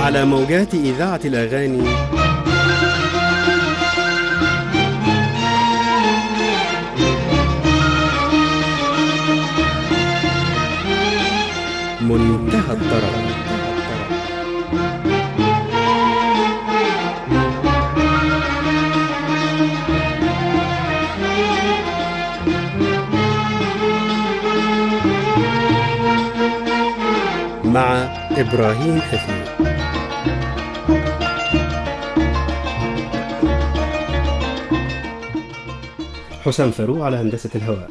على موجات إذاعة الأغاني منتهى الطرب مع إبراهيم حفيظ حسام فاروق على هندسة الهواء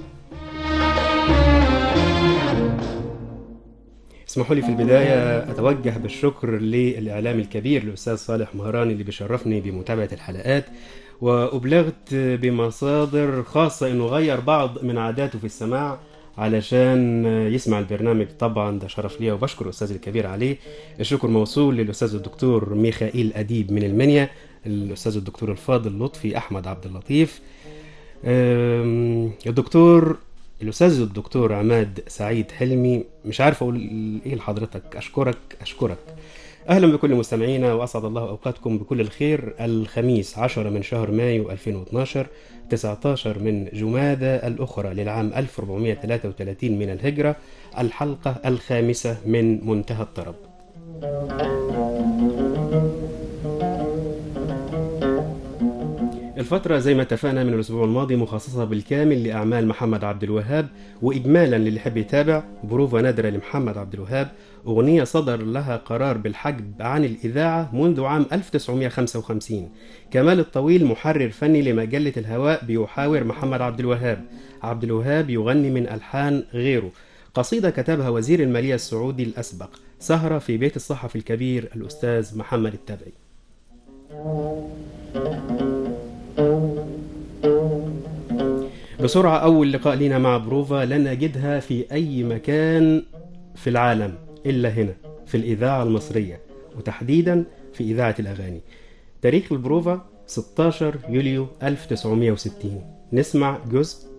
اسمحوا لي في البداية أتوجه بالشكر للإعلام الكبير الأستاذ صالح مهراني اللي بيشرفني بمتابعة الحلقات وأبلغت بمصادر خاصة أنه غير بعض من عاداته في السماع علشان يسمع البرنامج طبعا ده شرف ليا وبشكر الأستاذ الكبير عليه الشكر موصول للأستاذ الدكتور ميخائيل أديب من المنيا الأستاذ الدكتور الفاضل لطفي أحمد عبد اللطيف أم، الدكتور الأستاذ الدكتور عماد سعيد حلمي مش عارف أقول إيه لحضرتك أشكرك أشكرك أهلا بكل مستمعينا وأسعد الله أوقاتكم بكل الخير الخميس 10 من شهر مايو 2012 19 من جمادى الأخرى للعام 1433 من الهجرة الحلقة الخامسة من منتهى الطرب الفترة زي ما اتفقنا من الأسبوع الماضي مخصصة بالكامل لأعمال محمد عبد الوهاب وإجمالا للي يحب يتابع بروفة نادرة لمحمد عبد الوهاب أغنية صدر لها قرار بالحجب عن الإذاعة منذ عام 1955 كمال الطويل محرر فني لمجلة الهواء بيحاور محمد عبد الوهاب عبد الوهاب يغني من ألحان غيره قصيدة كتبها وزير المالية السعودي الأسبق سهرة في بيت الصحفي الكبير الأستاذ محمد التبعي بسرعة أول لقاء لنا مع بروفا لن نجدها في أي مكان في العالم إلا هنا في الإذاعة المصرية وتحديدا في إذاعة الأغاني تاريخ البروفا 16 يوليو 1960 نسمع جزء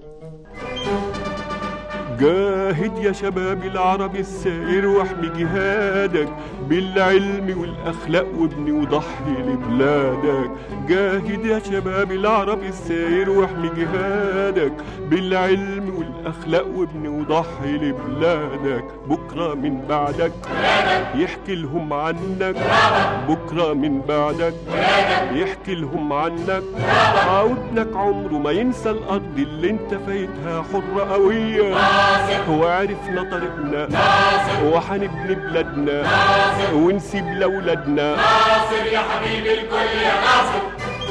جاهد يا شباب العرب السائر واحمي جهادك بالعلم والأخلاق وابني وضحي لبلادك جاهد يا شباب العرب السائر واحمي جهادك بالعلم والأخلاق وابني وضحي لبلادك بكرة من بعدك يحكي لهم عنك بكرة من بعدك يحكي لهم عنك عودنك عمره ما ينسى الأرض اللي انت فايتها حرة قوية وعرفنا طريقنا وحنبني بلادنا ونسيب لأولادنا ناصر يا حبيب الكل يا ناصر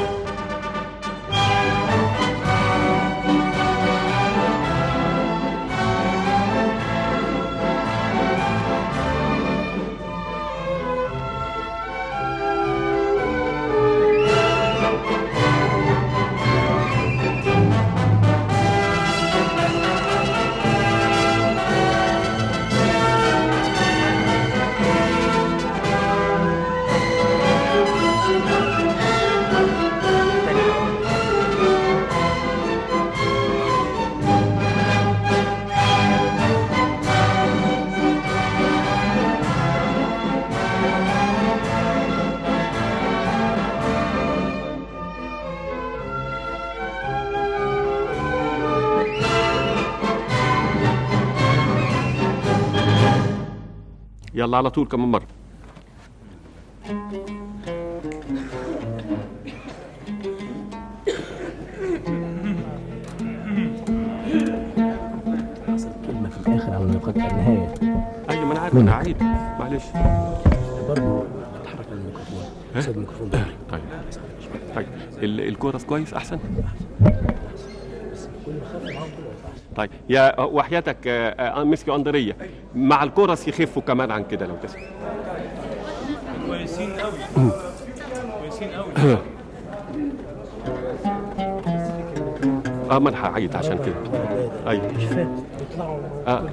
يلا على طول كمان مرة كلمة في الآخر على النقاط النهاية أيوة ما أنا عارف أنا عيد معلش برضه اتحرك على الميكروفون سيب الميكروفون ده طيب طيب ال- الكورس كويس أحسن طيب يا وحياتك آه، آه، مسكي أندرية مع الكورس يخفوا كمان عن كده لو تسمع كويسين قوي كويسين قوي اه ما انا هعيد عشان كده ايوه مش فات يطلعوا اه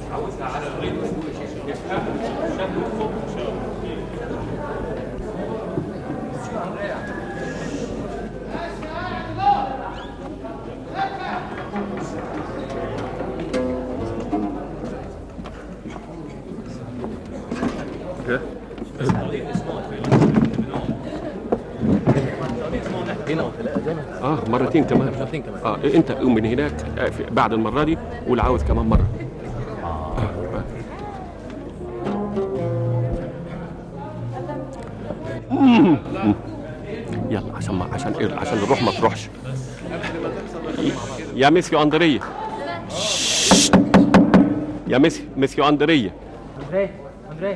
هنا وثلاثة زي ما اه مرتين كمان مرتين كمان. اه انت قوم من هناك آه، في- بعد المره دي قول عاوز كمان مره آه. مم. مم. يلا عشان ما عشان إيه؟ عشان الروح ما تروحش يا مسيو اندريه يا مسيو مسيو اندريه اندريه اندريه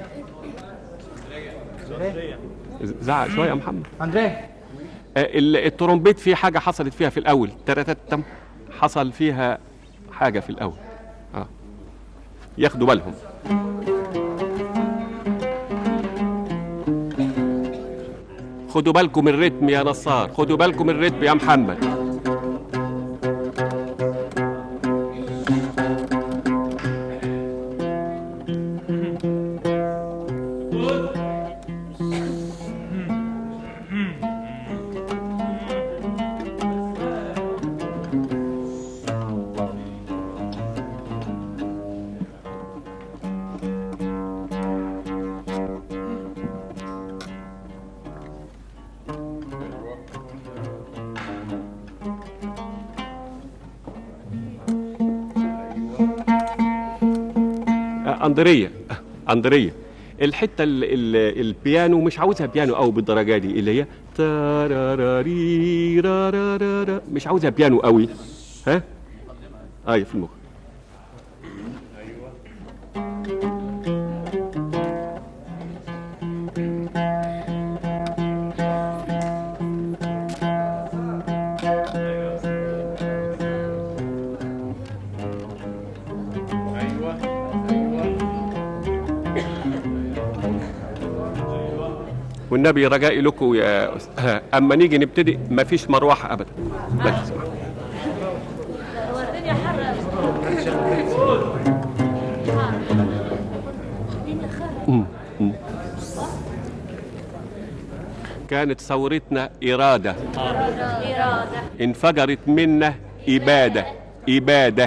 زعق شويه يا محمد اندريه آه، ال- الترومبيت في حاجه حصلت فيها في الاول تراتتم حصل فيها حاجه في الاول اه ياخدوا بالهم خدوا بالكم الريتم يا نصار خدوا بالكم الريتم يا محمد آه، اندريه آه، اندريه الحته ال ال البيانو مش عاوزها بيانو قوي بالدرجه دي اللي هي تاراراري رارارارا. مش عاوزها بيانو قوي ها ايوه في المخ والنبي رجائي لكم يا أس- اما نيجي نبتدي مفيش مروحه ابدا بس والدنيا حر كانت ثورتنا اراده إرادة انفجرت منا اباده اباده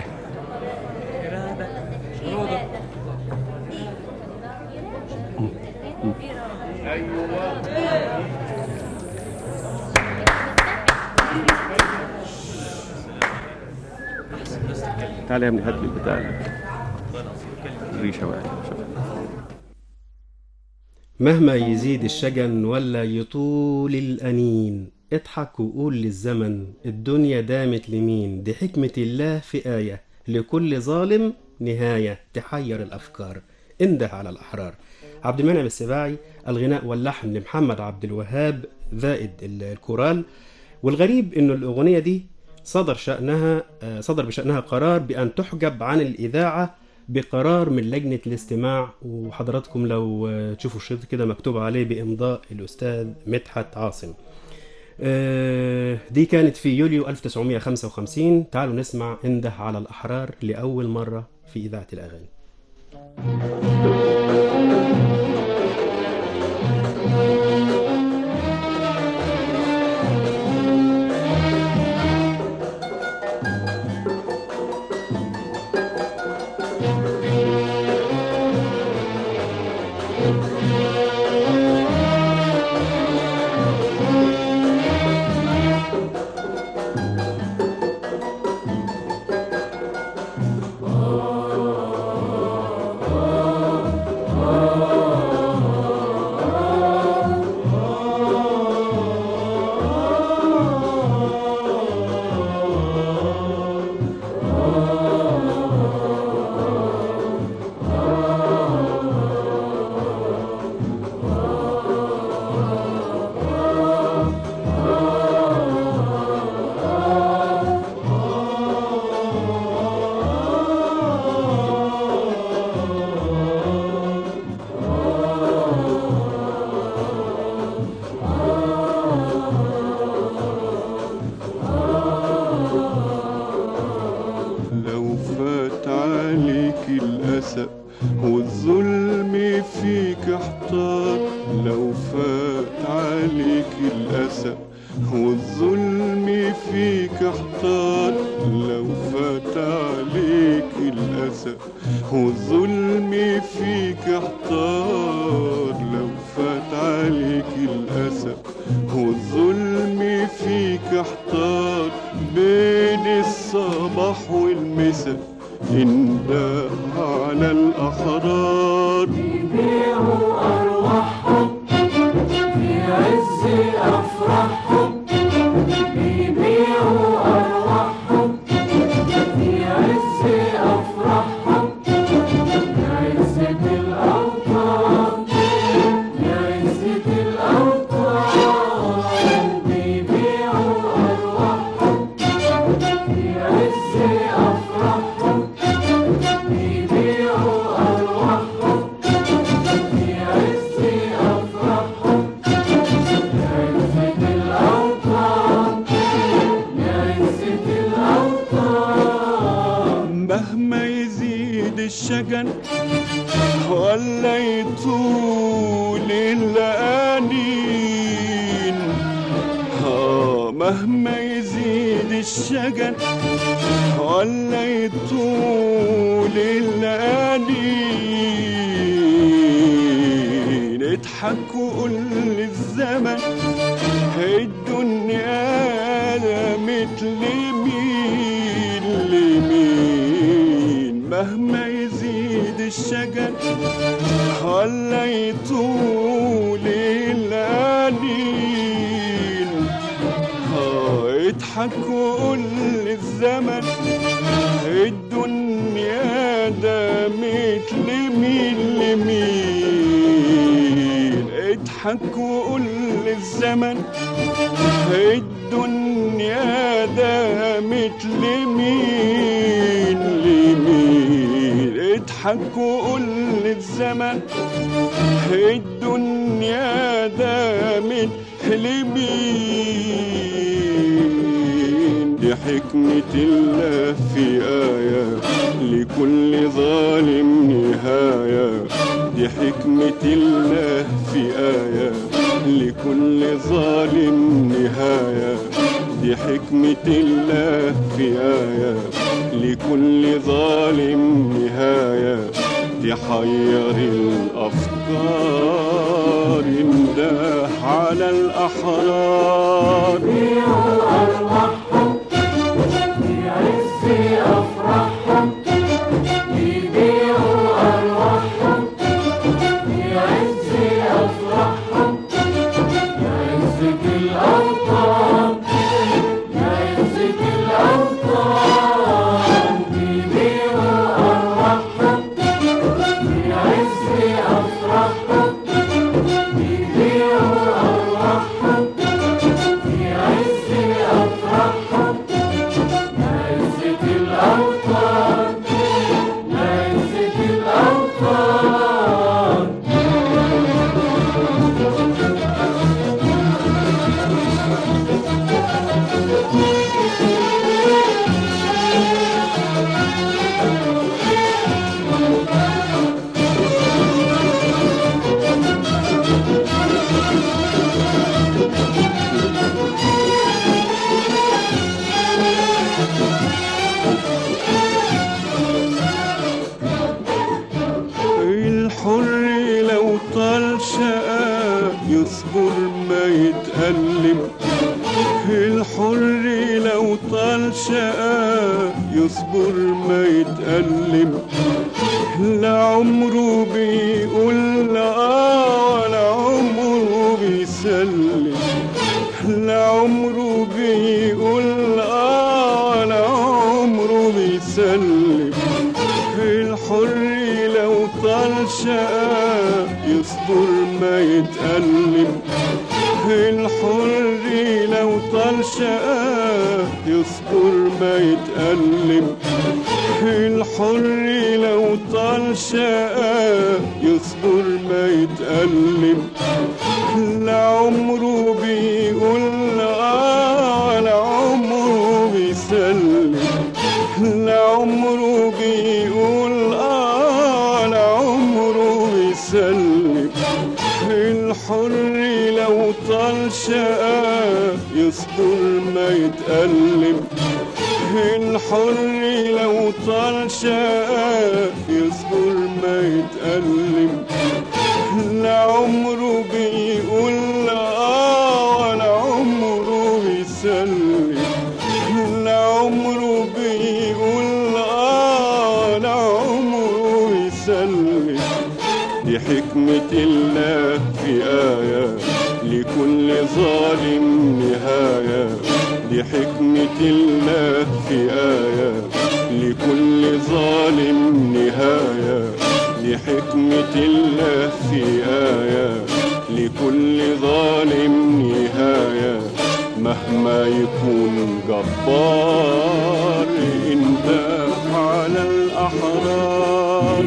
تعالى يا ابني هات لي البتاع الريشه واحد مهما يزيد الشجن ولا يطول الأنين اضحك وقول للزمن الدنيا دامت لمين دي حكمة الله في آية لكل ظالم نهاية تحير الأفكار انده على الأحرار عبد المنعم السباعي الغناء واللحن لمحمد عبد الوهاب زائد الكورال والغريب انه الأغنية دي صدر شأنها آه، صدر بشأنها قرار بأن تحجب عن الإذاعة بقرار من لجنة الاستماع وحضراتكم لو آه، تشوفوا الشريط كده مكتوب عليه بإمضاء الأستاذ مدحت عاصم آه، دي كانت في يوليو 1955 تعالوا نسمع انده على الأحرار لأول مرة في إذاعة الأغاني فيك احتار لو فات عليك الأسى والظلم فيك احتار لو فات عليك الأسى والظلم فيك احتار بين الصباح والمساء انده على الأحرار مهما يزيد الشجن ولا يطول الأنين آه مهما يزيد الشجن ولا يطول الأنين اضحك وقول للزمن الدنيا لا مثل مين لمين مهما يزيد الشجن ولا يطول الأنين آه، اضحك وقول للزمن الدنيا ده مثل مين لمين اضحك وقول للزمن الدنيا ده مثل مين لمين اضحك وقول للزمن الدنيا ده مثل مين دي حكمة الله في آية لكل ظالم نهاية دي حكمة الله في آية لكل ظالم نهاية دي حكمة الله في آية لكل ظالم نهاية تحير الأفكار انده على الأحرار الحر لو طال شقاه يصبر ما يتألم الحر لو طال شقاه يصبر ما يتألم لا عمره بيقول لا ولا عمره بيسلم لا عمره بيقول لا ولا عمره بيسلم الحر لو طال شقاه يصبر ما يتألم الحر لو طال شقاه يصبر ما يتألم الحر لو طال شقاه يصبر ما يتألم لا عمره بيقول لا ولا عمره بيسلم لا عمره بيقول آه لا عمره بيسلم الحر لو طال شقاه يصبر ما يتألم الحر لو طال شقاء يصبر ما يتألم لا عمره بيقول اه ولا عمره يسلم لا عمره بيقول اه ولا عمره يسلم دي حكمة الله في آية لكل ظالم نهاية دي حكمة الله في آية لكل ظالم نهاية دي حكمة الله في آية لكل ظالم نهاية مهما يكون جبار انت على الأحرار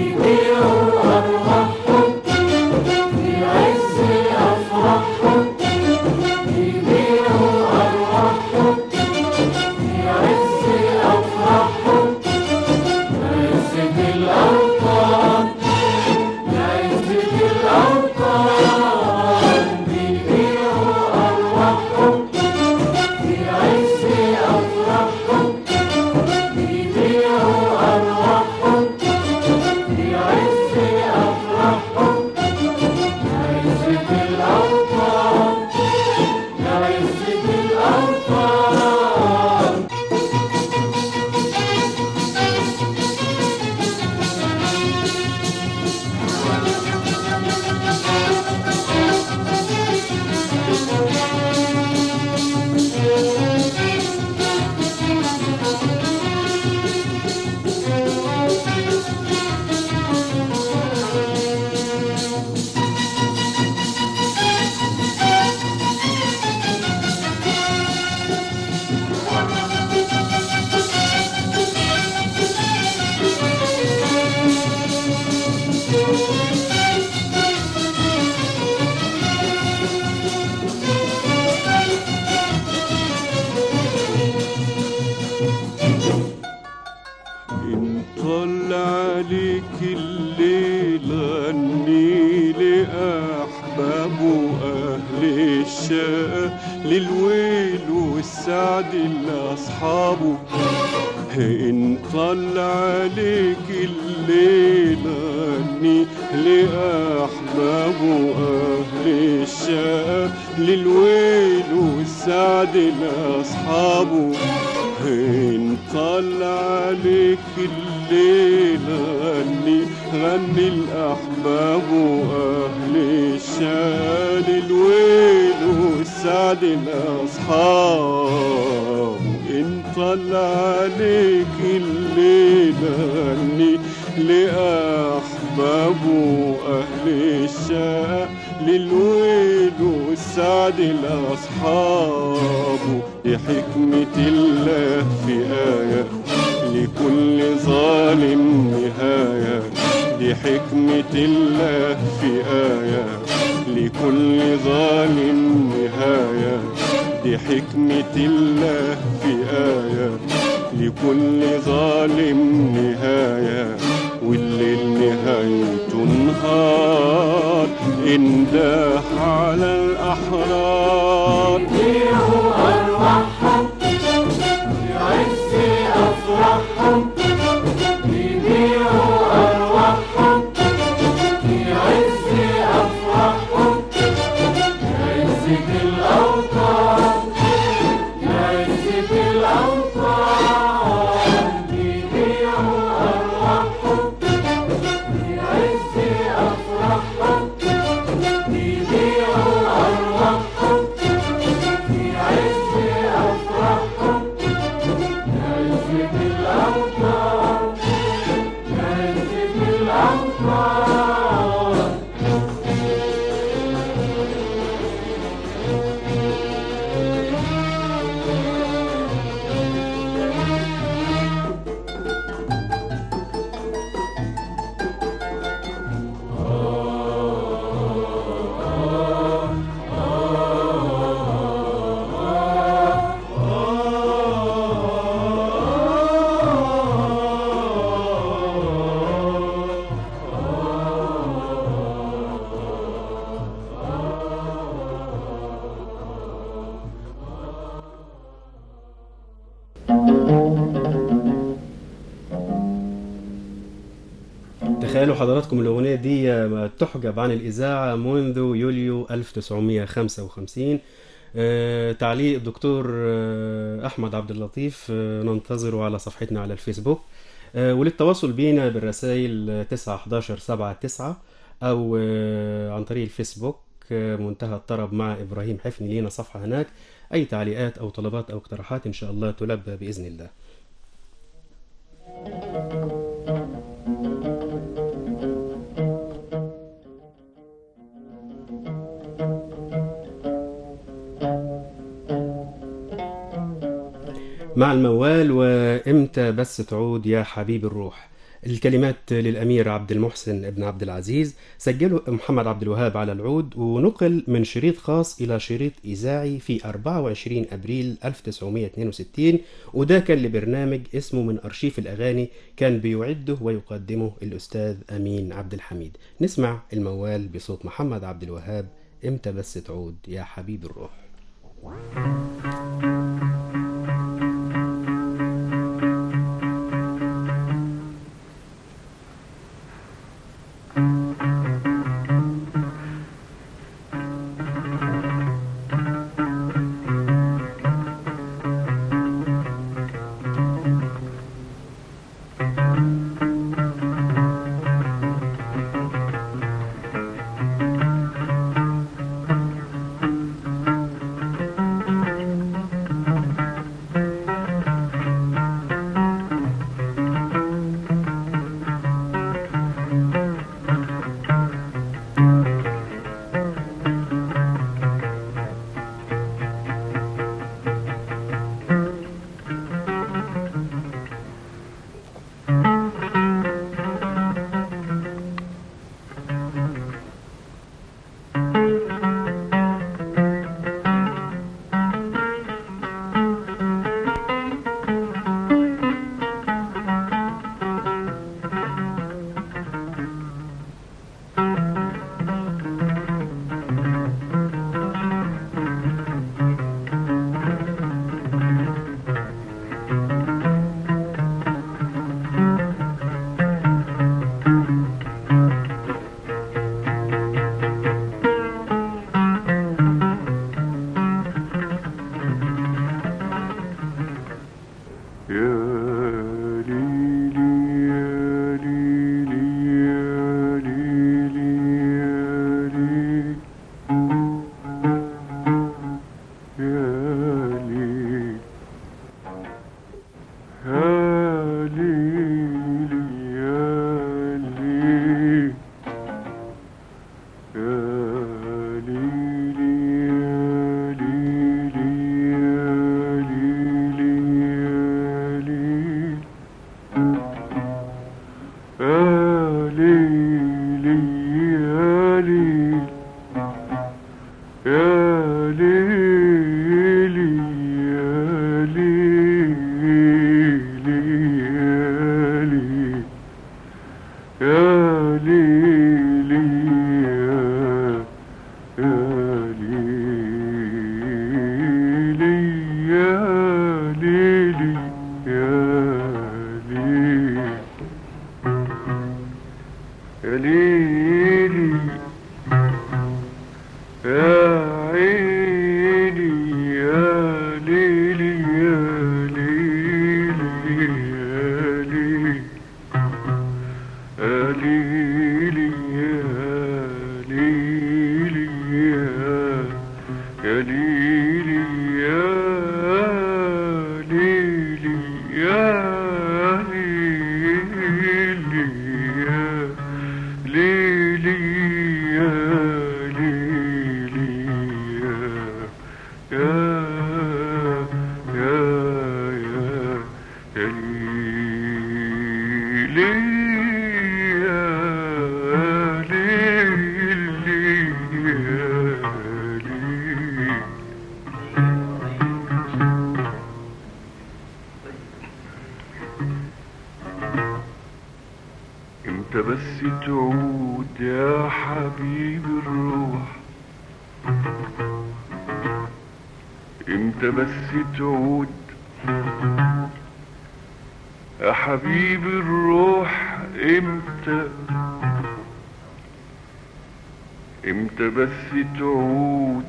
إن طل عليك الليل غني لأحباب أهل الشقة للويل والسعد لأصحابه إن طل عليك الليل غني لأحباب أهل الشقة للويل والسعد لأصحابه إن طل عليك الليل غني غني الأحباب وأهل الشال الويل والسعد الأصحاب إن طل عليك الليل غني لأحباب أهل الشال للويل والسعد لأصحابه لحكمة الله في آية لكل ظالم نهاية لحكمة الله في آية لكل ظالم نهاية لحكمة الله في آية لكل ظالم نهاية والليل نهايته نهار انداح على الأحرار تخيلوا حضراتكم الأغنية دي ما تحجب عن الإذاعة منذ يوليو 1955 آه، تعليق الدكتور آه، أحمد عبد اللطيف آه، ننتظره على صفحتنا على الفيسبوك آه، وللتواصل بينا بالرسائل 9 11 7 9 أو آه، عن طريق الفيسبوك آه، منتهى الطرب مع إبراهيم حفني لينا صفحة هناك أي تعليقات أو طلبات أو اقتراحات إن شاء الله تلبى بإذن الله مع الموال وامتى بس تعود يا حبيب الروح الكلمات للأمير عبد المحسن بن عبد العزيز سجله محمد عبد الوهاب على العود ونقل من شريط خاص إلى شريط إذاعي في 24 أبريل 1962 وده كان لبرنامج اسمه من أرشيف الأغاني كان بيعده ويقدمه الأستاذ أمين عبد الحميد نسمع الموال بصوت محمد عبد الوهاب امتى بس تعود يا حبيب الروح امتى بس تعود يا حبيب الروح امتى بس تعود يا حبيب الروح امتى امتى بس تعود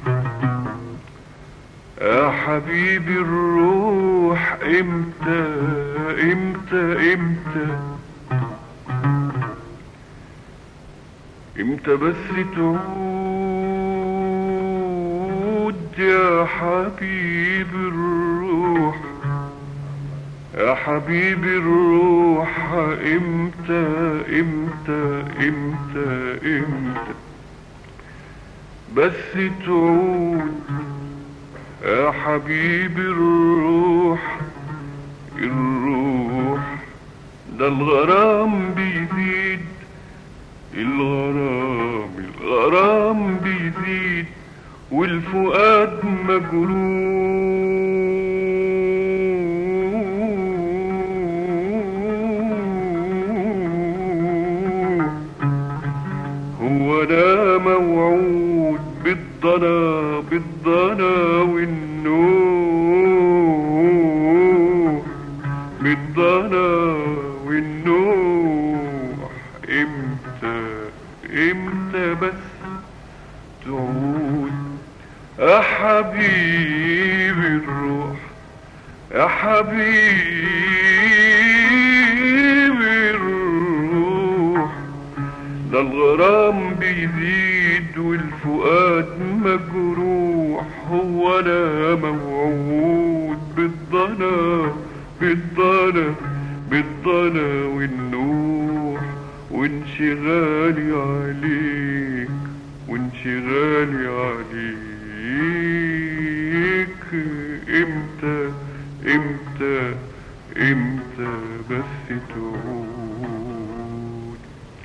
يا حبيبي الروح امتى امتى امتى امتى بس تعود يا حبيبي الروح يا حبيبي الروح امتى امتى امتى امتى بس تعود يا حبيبي الروح الروح ده الغرام بيزيد الغرام الغرام بيزيد والفؤاد مجروح هو ده موعود بالضنا بالضنا والنوح بالضنا والنوح امتى امتى بس تعود يا حبيبي الروح يا حبيبي الروح ده الغرام بيزيد والفؤاد مجروح هو انا موعود بالضنا بالضنا بالضنا والنوح وانشغالي عليك وانشغالي عليك امتى امتى امتى بس تعود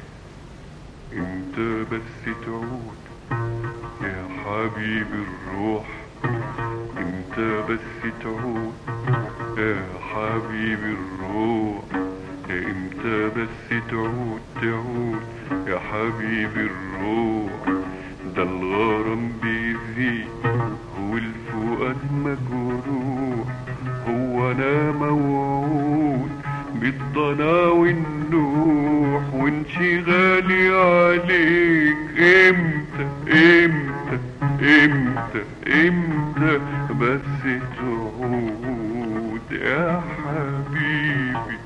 امتى بس تعود يا حبيبي الروح امتى بس تعود يا حبيبي الروح يا امتى بس تعود تعود يا حبيبي الروح ده الغرام بيزيد والفؤاد مجروح هو انا موعود بالضنا والنوح وانشغالي عليك امتى امتى امتى امتى بس تعود يا حبيبي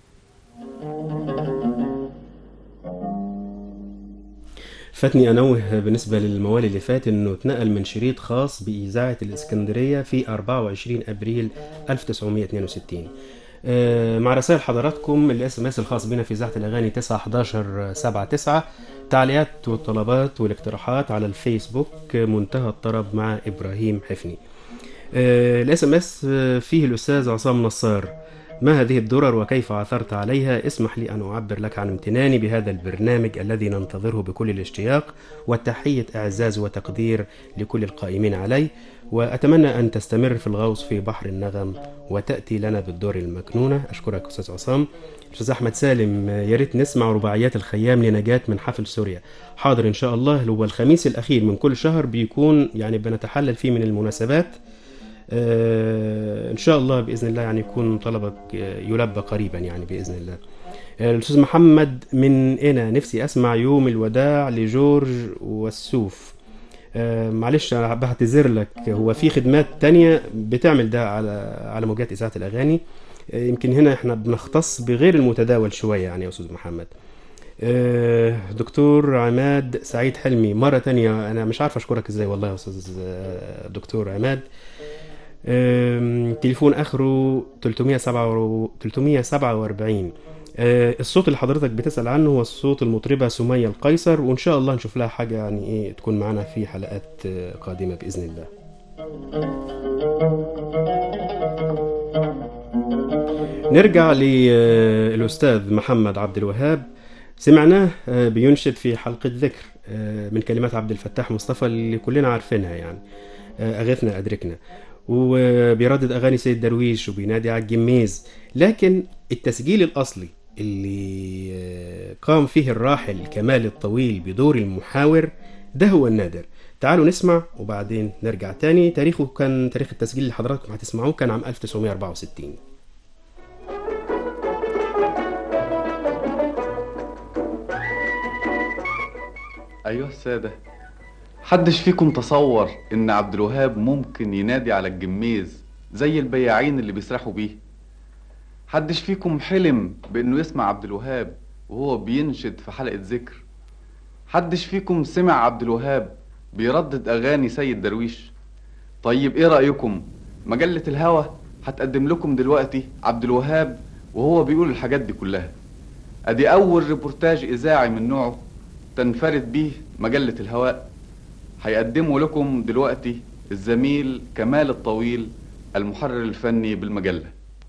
فاتني انوه بالنسبه للموالي اللي فات انه اتنقل من شريط خاص باذاعه الاسكندريه في 24 ابريل 1962 آه، مع رسائل حضراتكم الاس ام اس الخاص بنا في اذاعه الاغاني 9 11 79 تعليقات والطلبات والاقتراحات على الفيسبوك منتهى الطرب مع ابراهيم حفني الاس ام اس فيه الاستاذ عصام نصار ما هذه الدرر وكيف عثرت عليها اسمح لي أن أعبر لك عن امتناني بهذا البرنامج الذي ننتظره بكل الاشتياق وتحية إعزاز وتقدير لكل القائمين عليه وأتمنى أن تستمر في الغوص في بحر النغم وتأتي لنا بالدور المكنونة أشكرك أستاذ عصام أستاذ أحمد سالم يا ريت نسمع رباعيات الخيام لنجاة من حفل سوريا حاضر إن شاء الله هو الخميس الأخير من كل شهر بيكون يعني بنتحلل فيه من المناسبات آه، ان شاء الله باذن الله يعني يكون طلبك آه، يلبى قريبا يعني باذن الله آه، الاستاذ محمد من هنا نفسي اسمع يوم الوداع لجورج والسوف آه، معلش انا بعتذر لك هو في خدمات تانية بتعمل ده على على موجات اذاعه الاغاني آه، يمكن هنا احنا بنختص بغير المتداول شويه يعني يا استاذ محمد آه، دكتور عماد سعيد حلمي مرة تانية أنا مش عارف أشكرك إزاي والله يا أستاذ آه، دكتور عماد آم، تليفون اخره 347 347 آه، الصوت اللي حضرتك بتسأل عنه هو الصوت المطربة سمية القيصر وإن شاء الله نشوف لها حاجة يعني إيه تكون معنا في حلقات آه، قادمة بإذن الله نرجع للأستاذ محمد عبد الوهاب سمعناه آه، بينشد في حلقة ذكر آه، من كلمات عبد الفتاح مصطفى اللي كلنا عارفينها يعني آه، أغثنا أدركنا وبيردد أغاني سيد درويش وبينادي على الجميز لكن التسجيل الأصلي اللي آه، قام فيه الراحل كمال الطويل بدور المحاور ده هو النادر تعالوا نسمع وبعدين نرجع تاني تاريخه كان تاريخ التسجيل اللي حضراتكم هتسمعوه كان عام 1964 أيها السادة حدش فيكم تصور إن عبد الوهاب ممكن ينادي على الجميز زي البياعين اللي بيسرحوا بيه حدش فيكم حلم بإنه يسمع عبد الوهاب وهو بينشد في حلقة ذكر حدش فيكم سمع عبد الوهاب بيردد أغاني سيد درويش طيب إيه رأيكم مجلة الهوى هتقدم لكم دلوقتي عبد الوهاب وهو بيقول الحاجات دي كلها ادي اول ريبورتاج اذاعي من نوعه تنفرد به مجلة الهواء هيقدمه لكم دلوقتي الزميل كمال الطويل المحرر الفني بالمجلة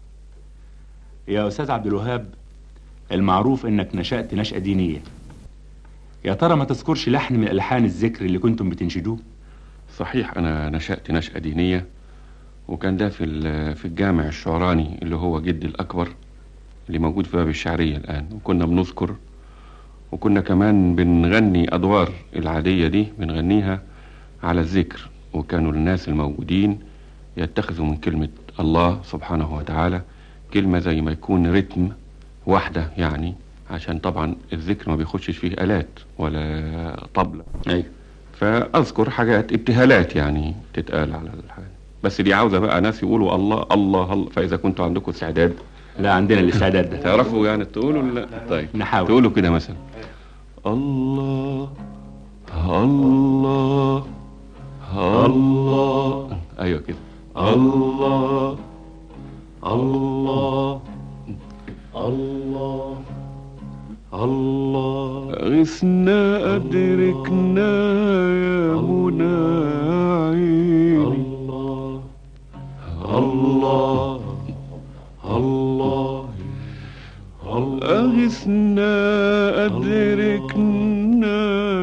يا أستاذ عبد الوهاب المعروف إنك نشأت نشأة دينية يا ترى ما تذكرش لحن من ألحان الذكر اللي كنتم بتنشدوه صحيح أنا نشأت نشأة دينية وكان ده في ال- في الجامع الشعراني اللي هو جدي الأكبر اللي موجود في باب الشعرية الآن وكنا بنذكر وكنا كمان بنغني أدوار العادية دي بنغنيها على الذكر وكانوا الناس الموجودين يتخذوا من كلمة الله سبحانه وتعالى كلمة زي ما يكون رتم واحدة يعني عشان طبعا الذكر ما بيخشش فيه آلات ولا طبلة أيوة فأذكر حاجات ابتهالات يعني تتقال على الحاجة بس دي عاوزة بقى ناس يقولوا الله الله الله فإذا كنتوا عندكم استعداد لا عندنا الاستعداد ده تعرفوا يعني تقولوا ولا لا طيب نحاول تقولوا كده مثلا الله الله الله ايوه كده الله الله الله الله غثنا أدركنا يا مناعي الله الله الله أغثنا أدركنا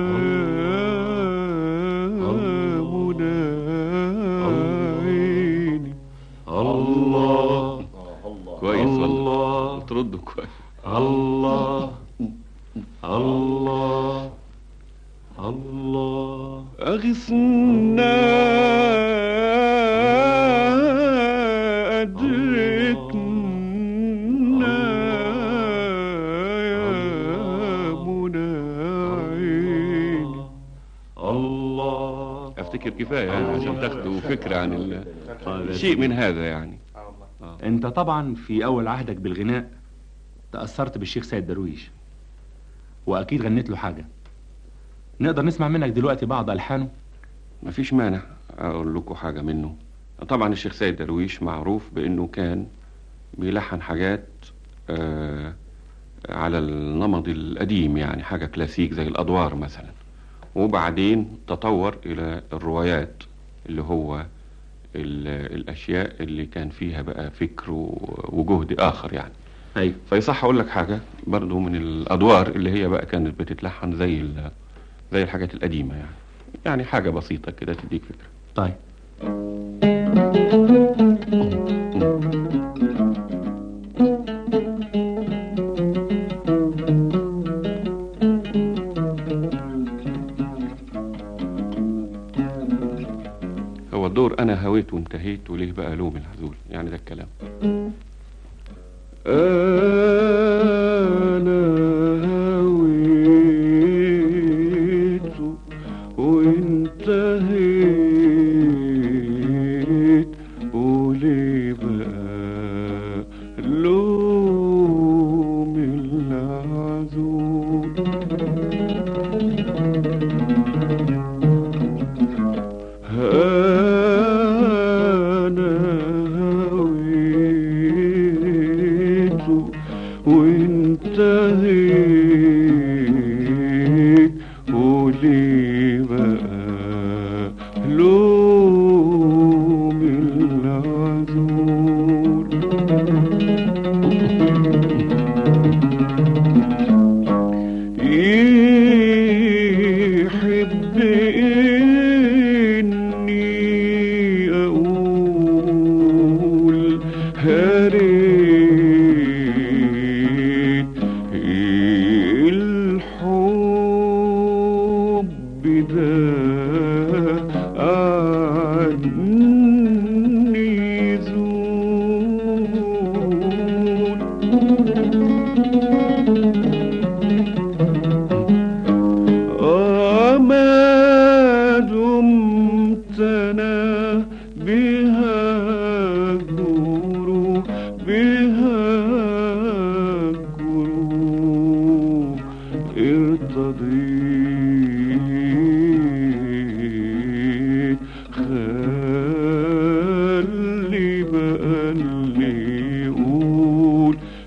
مناعيني الله كويس والله تردوا كويس الله الله الله أغثنا أدركنا يا مناعين الله أفتكر كفاية يعني عشان تاخدوا فكرة عن ال- شيء من هذا يعني أنت طبعا في أول عهدك بالغناء تأثرت بالشيخ سيد درويش وأكيد غنيت له حاجة نقدر نسمع منك دلوقتي بعض ألحانه مفيش مانع اقول لكم حاجه منه طبعا الشيخ سيد درويش معروف بانه كان بيلحن حاجات آه على النمط القديم يعني حاجه كلاسيك زي الادوار مثلا وبعدين تطور الى الروايات اللي هو ال- الاشياء اللي كان فيها بقى فكر و- وجهد اخر يعني أيوة فيصح اقول لك حاجه برضو من الادوار اللي هي بقى كانت بتتلحن زي ال- زي الحاجات القديمه يعني يعني حاجه بسيطه كده تديك فكره طيب هو الدور انا هويت وانتهيت وليه بقى لوم العزول يعني ده الكلام انا هويت وانتهيت وليه بقى لوم العزول أنا هويت وانتهيت ولي بقى لوم العذول يحب إني أقول هريت الحب ده عني زول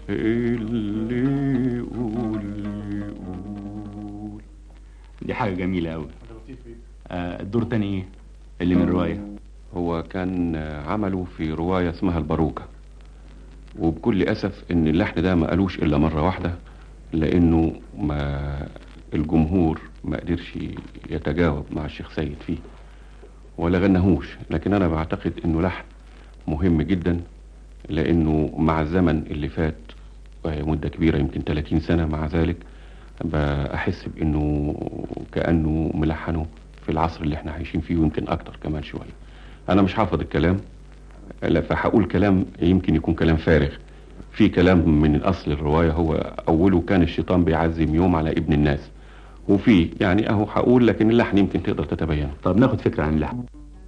اللي يقول يقول دي حاجة جميلة أوي آه الدور تاني إيه اللي من الرواية هو كان عمله في رواية اسمها الباروكة وبكل أسف إن اللحن ده ما قالوش إلا مرة واحدة لأنه ما الجمهور ما قدرش يتجاوب مع الشيخ سيد فيه ولا غنهوش لكن أنا بعتقد إنه لحن مهم جدا لأنه مع الزمن اللي فات وهي مدة كبيرة يمكن 30 سنة مع ذلك بحس بإنه كأنه ملحنه في العصر اللي احنا عايشين فيه ويمكن أكتر كمان شوية أنا مش حافظ الكلام لا فهقول كلام يمكن يكون كلام فارغ في كلام من أصل الرواية هو أوله كان الشيطان بيعزم يوم على ابن الناس وفي يعني أهو هقول لكن اللحن يمكن تقدر تتبينه طب ناخد فكرة عن اللحن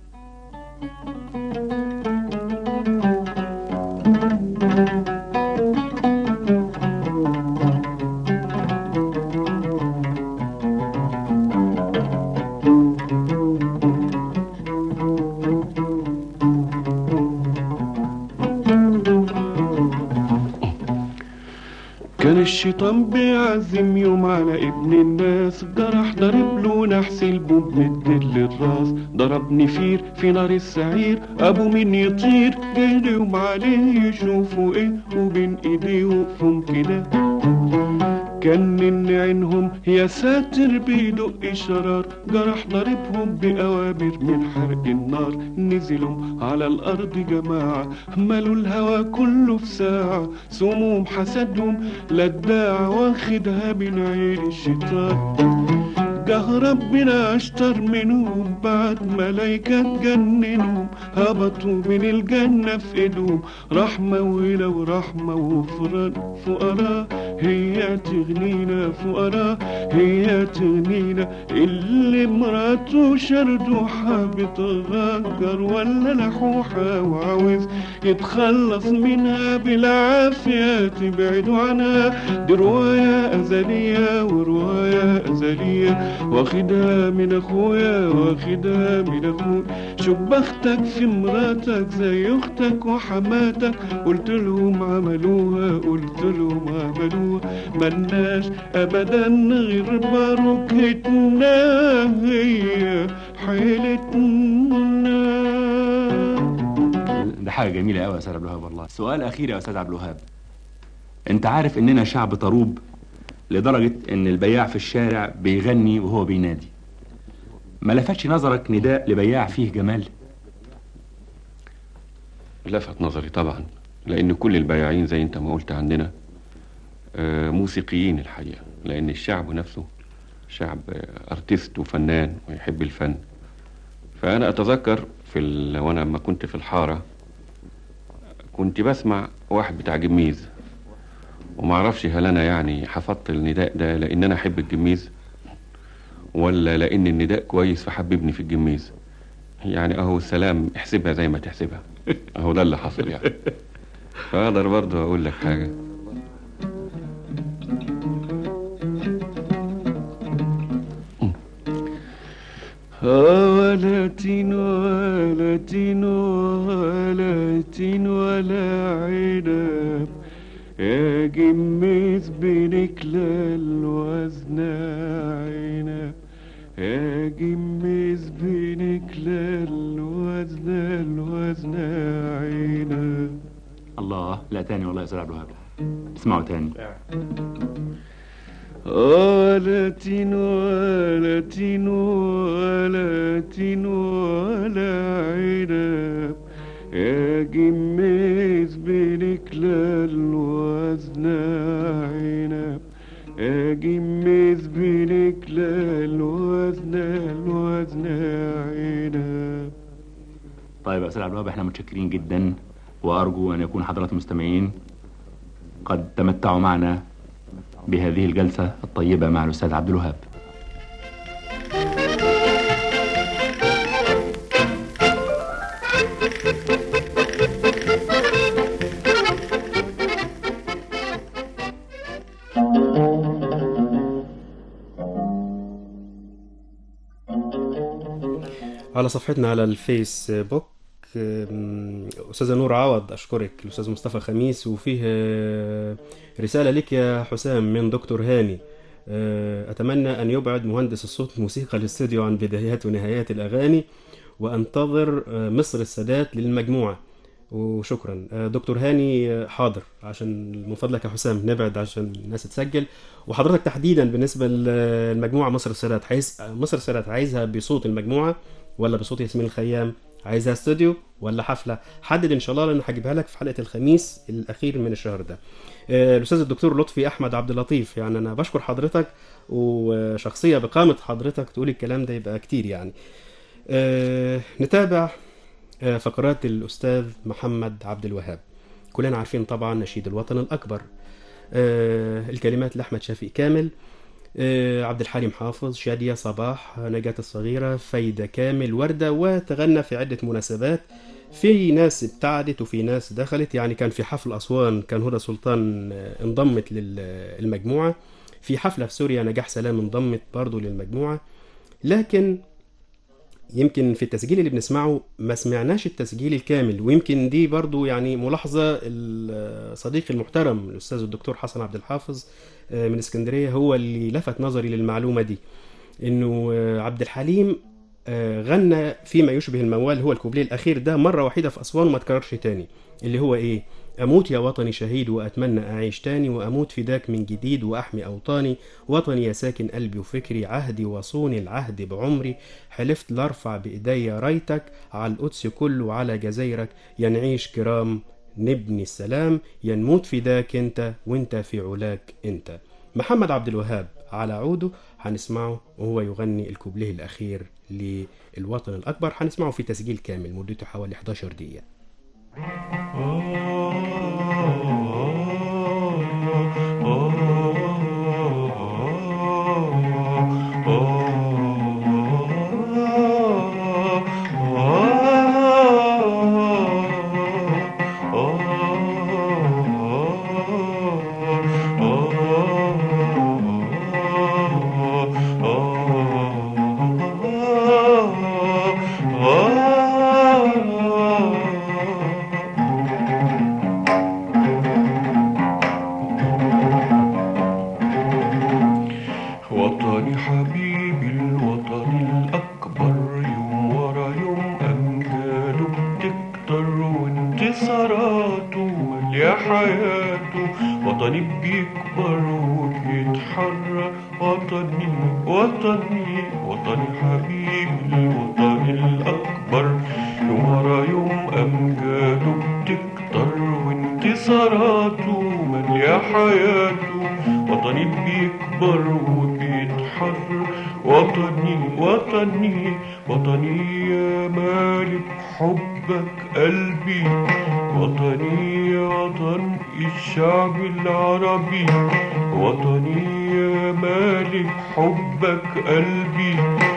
كان الشيطان بيعزم يوم على ابن الناس جرح ضرب له نحس البوب مد للراس ضرب نفير في نار السعير ابو مين يطير جه يوم عليه يشوفوا ايه وبين ايديه وقفهم كده كان من عينهم يا ساتر بيدق شرار جرح ضربهم بأوامر من حرق النار نزلوا على الأرض جماعة ملوا الهوا كله في ساعة سموم حسدهم لداع واخدها من عين الشيطان جه ربنا اشتر منهم بعد ملايكة تجننهم هبطوا من الجنة في ايدهم رحمة ولو رحمة وغفران فقراء هي تغنينا فقراء هي تغنينا اللي مراته شردوحة بتغجر ولا لحوحة وعاوز يتخلص منها بالعافية تبعدوا عنها دي رواية أزلية ورواية أزلية واخدها من أخويا واخدها من أخويا شوف بختك في مراتك زي أختك وحماتك قلت لهم عملوها قلت لهم عملوها ملناش أبدا غير باروكتنا هي حيلتنا ده حاجة جميلة أوي يا أستاذ عبد الوهاب والله سؤال أخير يا أستاذ عبد الوهاب أنت عارف إننا شعب طروب لدرجة إن البياع في الشارع بيغني وهو بينادي ما لفتش نظرك نداء لبياع فيه جمال لفت نظري طبعا لأن كل البياعين زي أنت ما قلت عندنا آه، موسيقيين الحقيقة لأن الشعب نفسه شعب آه، أرتست وفنان ويحب الفن فأنا أتذكر في ال... وأنا لما كنت في الحارة كنت بسمع واحد بتاع جميز ومعرفش هل أنا يعني حفظت النداء ده لأن أنا أحب الجميز ولا لأن النداء كويس فحببني في الجميز يعني أهو السلام احسبها زي ما تحسبها أهو ده اللي حصل يعني فأقدر برضه أقول لك حاجة ولا تين ولا تين ولا تين ولا عنب يا جميز بنكلى الوزن عنب يا جميز بنكلى الوزن الوزن عنب الله لا تاني والله يا أستاذ عبد الوهاب اسمعوا تاني ولا تين ولا تين ولا تين ولا عنب يا جميز بنكلى الوزن عنب يا جميز بنكلى الوزن الوزن عنب طيب يا أستاذ عبد الوهاب احنا متشكرين جدا وأرجو أن يكون حضرات المستمعين قد تمتعوا معنا بهذه الجلسة الطيبة مع الأستاذ عبد الوهاب على صفحتنا على الفيسبوك أم، أستاذة نور عوض أشكرك الأستاذ مصطفى خميس وفيه آه، رسالة لك يا حسام من دكتور هاني آه، أتمنى أن يبعد مهندس الصوت موسيقى الاستوديو عن بدايات ونهايات الأغاني وأنتظر آه، مصر السادات للمجموعة وشكرا آه، دكتور هاني آه، حاضر عشان من فضلك يا حسام نبعد عشان الناس تسجل وحضرتك تحديدا بالنسبة للمجموعة مصر السادات عايز مصر السادات عايزها بصوت المجموعة ولا بصوت ياسمين الخيام عايزها استوديو ولا حفلة حدد ان شاء الله لان هجيبها لك في حلقة الخميس الاخير من الشهر ده آه، الاستاذ الدكتور لطفي احمد عبد اللطيف يعني انا بشكر حضرتك وشخصية بقامة حضرتك تقول الكلام ده يبقى كتير يعني آه، نتابع آه، فقرات الأستاذ محمد عبد الوهاب كلنا عارفين طبعا نشيد الوطن الأكبر آه، الكلمات لأحمد شفيق كامل آه، عبد الحليم حافظ شادية صباح نجاة الصغيرة فايدة كامل وردة وتغنى في عدة مناسبات في ناس ابتعدت وفي ناس دخلت يعني كان في حفل أسوان كان هدى سلطان آه، انضمت للمجموعة في حفلة في سوريا نجاح سلام انضمت برضو للمجموعة لكن يمكن في التسجيل اللي بنسمعه ما سمعناش التسجيل الكامل ويمكن دي برضو يعني ملاحظة الصديق المحترم الأستاذ الدكتور حسن عبد الحافظ آه، من اسكندرية هو اللي لفت نظري للمعلومة دي إنه آه، عبد الحليم آه، غنى فيما يشبه الموال هو الكوبليه الأخير ده مرة واحدة في أسوان وما تكررش تاني اللي هو إيه أموت يا وطني شهيد وأتمنى أعيش تاني وأموت فداك من جديد وأحمي أوطاني وطني يا ساكن قلبي وفكري عهدي وصوني العهد بعمري حلفت لارفع بإيدي رايتك على القدس كله وعلى جزايرك يا نعيش كرام نبني السلام يا نموت فداك انت وانت في علاك انت محمد عبد الوهاب على عوده هنسمعه وهو يغني الكوبليه الأخير للوطن الأكبر هنسمعه في تسجيل كامل مدته حوالي 11 دقيقة وطني حبيبي الوطن الأكبر يوم ورا يوم أمجاده بتكتر وانتصاراته مالية حياته وطني بيكبر وبيتحرك وطني وطني وطني حبيبي الوطن الأكبر يوم ورا يوم أمجاده بتكتر وانتصاراته مالية حياته وطني بيكبر وبيتحرر وطني وطني وطني يا مالك حبك قلبي وطني يا وطن الشعب العربي وطني يا مالك حبك قلبي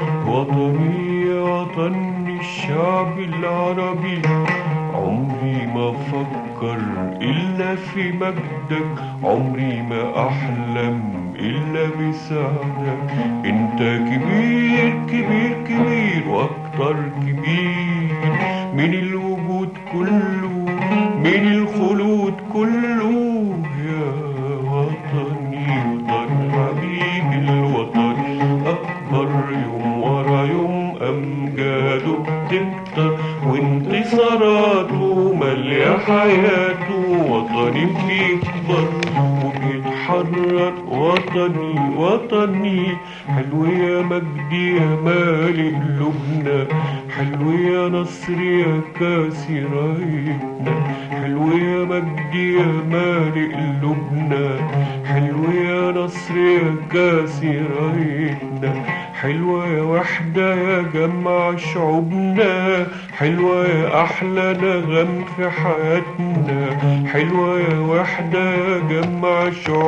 وطني يا وطن الشعب العربي عمري ما فكر إلا في مجدك عمري ما أحلم إلا بسعدك أنت كبير كبير كبير وأكتر كبير من الوجود كله من الخلود كله يا وطني وطن حبيبي الوطن أكبر يوم ورا يوم أمجاده بتكتر وانتصاراته مالية حياته وطني بيكبر وبيتحرك وطني وطني حلو يا مجدي يا مالي قلوبنا حلو يا نصر يا كاسي رايتنا حلو يا مجدي يا مالي قلوبنا حلو يا نصر يا كاسي رايتنا حلوة يا وحدة يا جمع شعوبنا حلوة يا أحلى نغم في حياتنا حلوة يا وحدة يا جمع شعوبنا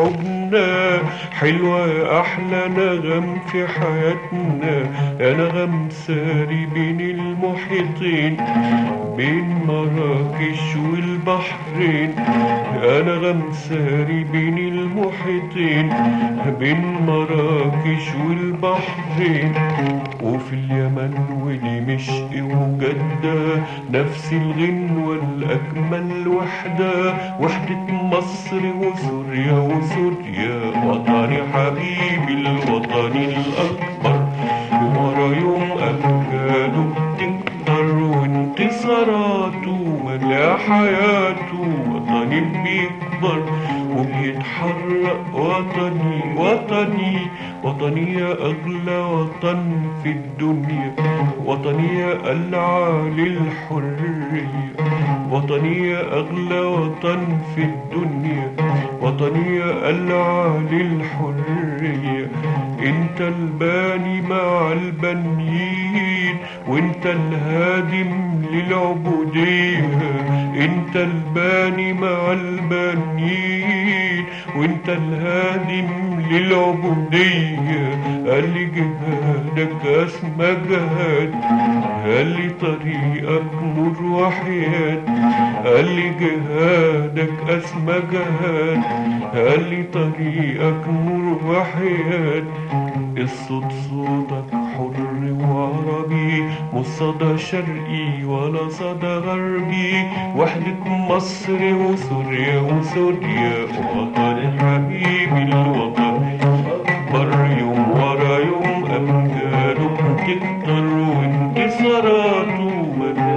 شعوبنا حلوة أحلى نغم في حياتنا يا نغم ساري بين المحيطين بين مراكش والبحرين يا نغم ساري بين المحيطين بين مراكش والبحرين وفي اليمن ودمشق وجدة نفس الغنوة الأجمل وحدة وحدة مصر وسوريا وسوريا وطني حبيبي الوطن الأكبر ورا يوم أمجاده بتكتر وانتصاراته ملا حياته وطني بيكبر وبيتحرق وطني وطني وطني يا أغلى وطن في الدنيا وطني يا العالي الحرية وطني يا أغلى وطن في الدنيا وطني يا العالي الحرية انت الباني مع البنيين وانت الهادم للعبودية انت الباني مع البنيين وانت الهادم للعبودية قال لي جهادك اسمى جهاد قال لي طريقك نور وحياة قال لي جهادك اسمى جهاد قال لي طريقك نور وحياة الصوت صوتك حر وعربي مش صدى شرقي ولا صدى غربي وحدة مصر وسوريا وسوريا وطن حبيبي الوطن أكبر يوم ورا يوم أمجاده بتكتر وانتصاراته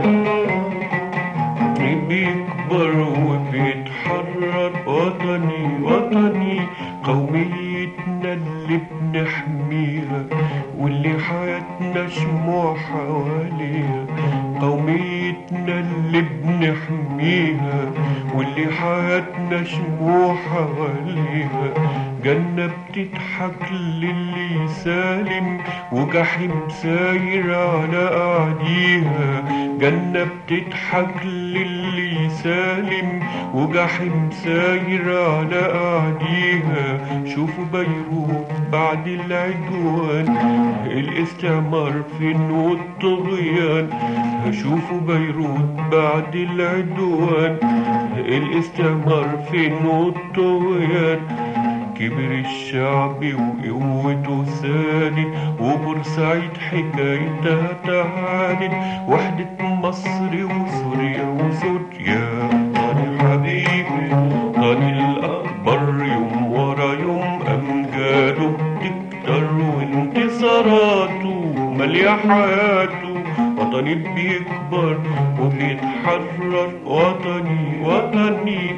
مدى بيكبر وبيتحرر وطني وطني قوميتنا اللي بنحميها واللي حياتنا شموع حواليها قوميتنا اللي بنحميها واللي حياتنا شموع حواليها جنة بتضحك للي سالم وجحيم ساير على أعديها جنة بتضحك للي سالم وجحيم ساير على أعديها شوفوا بيروت بعد العدوان الاستعمار فين والطغيان شوفوا بيروت بعد العدوان الاستعمار فين والطغيان كبر الشعب وقوته سادت وبورسعيد حكايتها تعاند وحدة مصر وسوريا وسوريا طني حبيبي طني الأكبر يوم ورا يوم أمجاده تكتر وانتصاراته مالية حياته وطني بيكبر وبيتحرر وطني وطني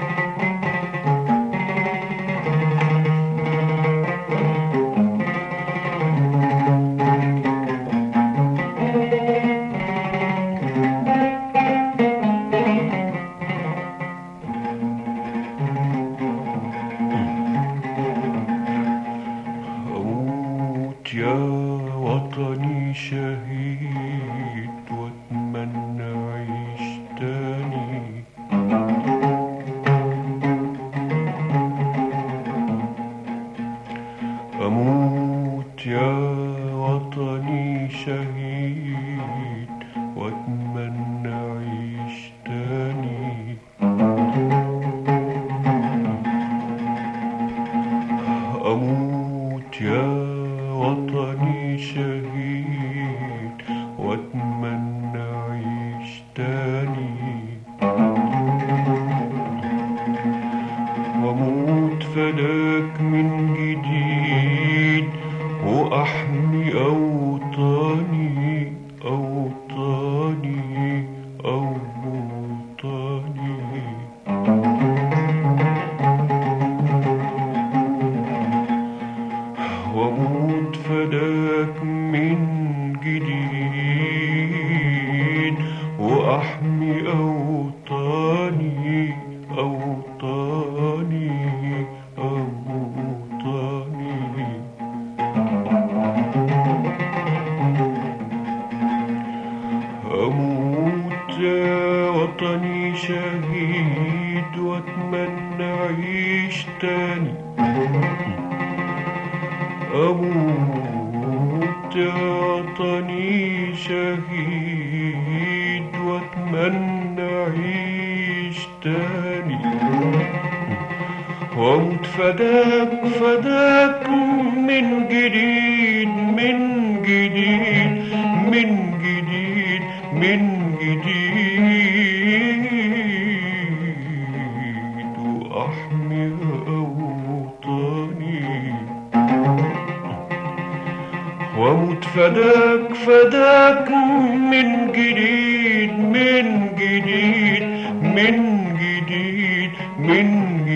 أموت يا وطني شهيد واتمنى أعيش تاني أموت يا وطني شهيد واتمنى أعيش تاني أموت يا وطني شهيد واتمنى أعيش تاني وأموت فداك من جديد وأحمي أوطاني أوطاني أوطاني وأموت فداك من جديد وأحمي أوطاني أوطاني أوطاني أموت يا وطني شهيد واتمنى اعيش تاني اموت يا وطني شهيد واتمنى اعيش تاني واموت فداك فداك من جديد من جديد من جديد من جديد واحمي اوطاني واموت فداك فداك من جديد من جديد من جديد من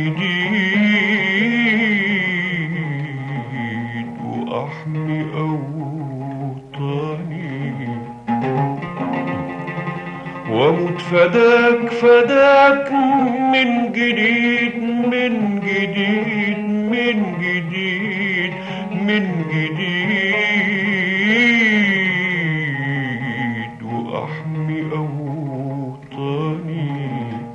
جديد واحمي اوطاني واموت فداك فداك من جديد من جديد من جديد من جديد واحمي اوطاني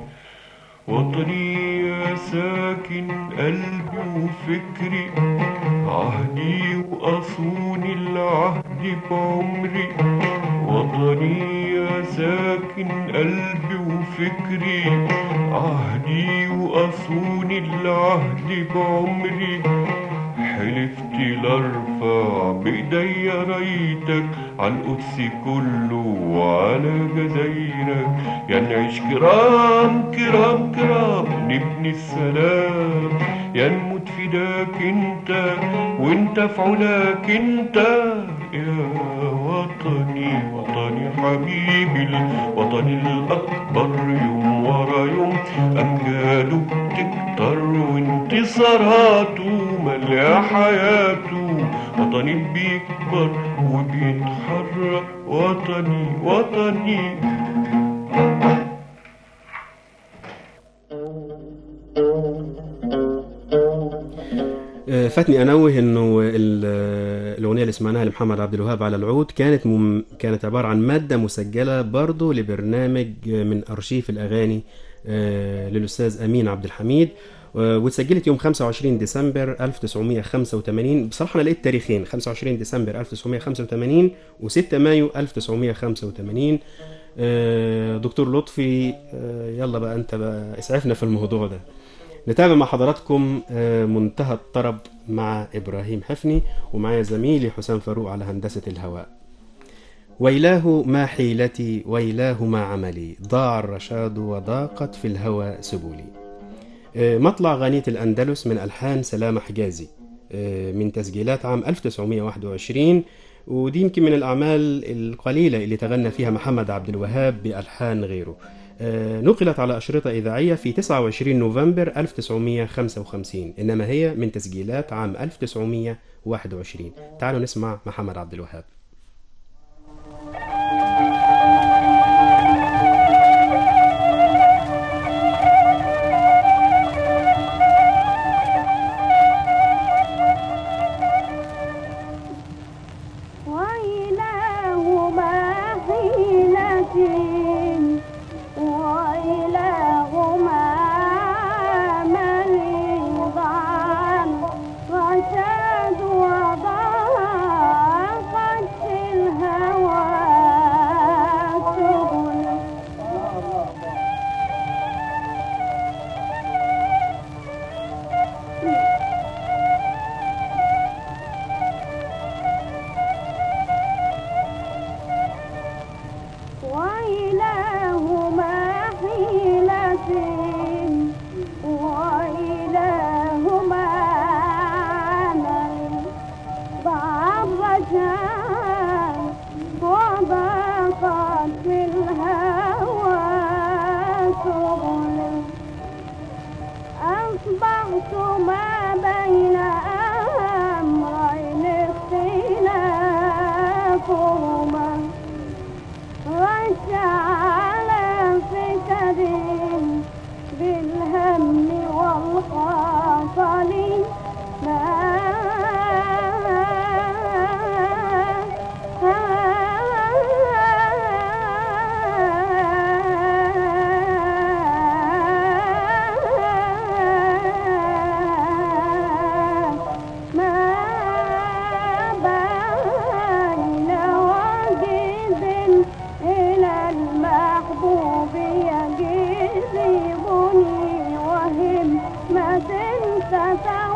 وطني يا ساكن قلبي وفكري عهدي وأصوني العهد بعمري وطني يا ساكن قلبي وفكري عهدي وأصوني العهد بعمري حلفت لارفع بايدي رايتك عن قدسي كله وعلى جزايرك يا نعيش كرام كرام كرام نبني السلام يا نموت فداك انت وانت في علاك انت يا وطني وطني حبيبي الوطن الاكبر يوم ورا يوم امجاده تكتر وانتصاراته مليا حياته وطني بيكبر وبيتحرك وطني وطني آه، فاتني انوه انه ال- الاغنيه اللي سمعناها لمحمد عبد الوهاب على العود كانت مم كانت عباره عن ماده مسجله برضه لبرنامج من ارشيف الاغاني آه، للاستاذ امين عبد الحميد آه، واتسجلت يوم 25 ديسمبر 1985 بصراحه انا لقيت تاريخين 25 ديسمبر 1985 و6 مايو 1985 آه، دكتور لطفي آه، يلا بقى انت بقى اسعفنا في الموضوع ده نتابع مع حضراتكم آه، منتهى الطرب مع إبراهيم حفني ومعايا زميلي حسام فاروق على هندسة الهواء ويلاه ما حيلتي ويلاه ما عملي ضاع الرشاد وضاقت في الهوى سبلي آه، مطلع غنية الأندلس من ألحان سلامة حجازي آه، من تسجيلات عام 1921 ودي يمكن من الأعمال القليلة اللي تغنى فيها محمد عبد الوهاب بألحان غيره آه، نقلت على أشرطة إذاعية في 29 نوفمبر 1955 إنما هي من تسجيلات عام 1921 تعالوا نسمع محمد عبد الوهاب وإله ما حيلة وإله ما مريض عن رشاد وضاقت في الهوى سبل وإله ما حيلة وإله ما عمل ضاع الرجاء وضاقت في الهوى سبل أصبحت ما بين أمرين اختلافهما وجعل فكر بالهم والخطل ما ثوب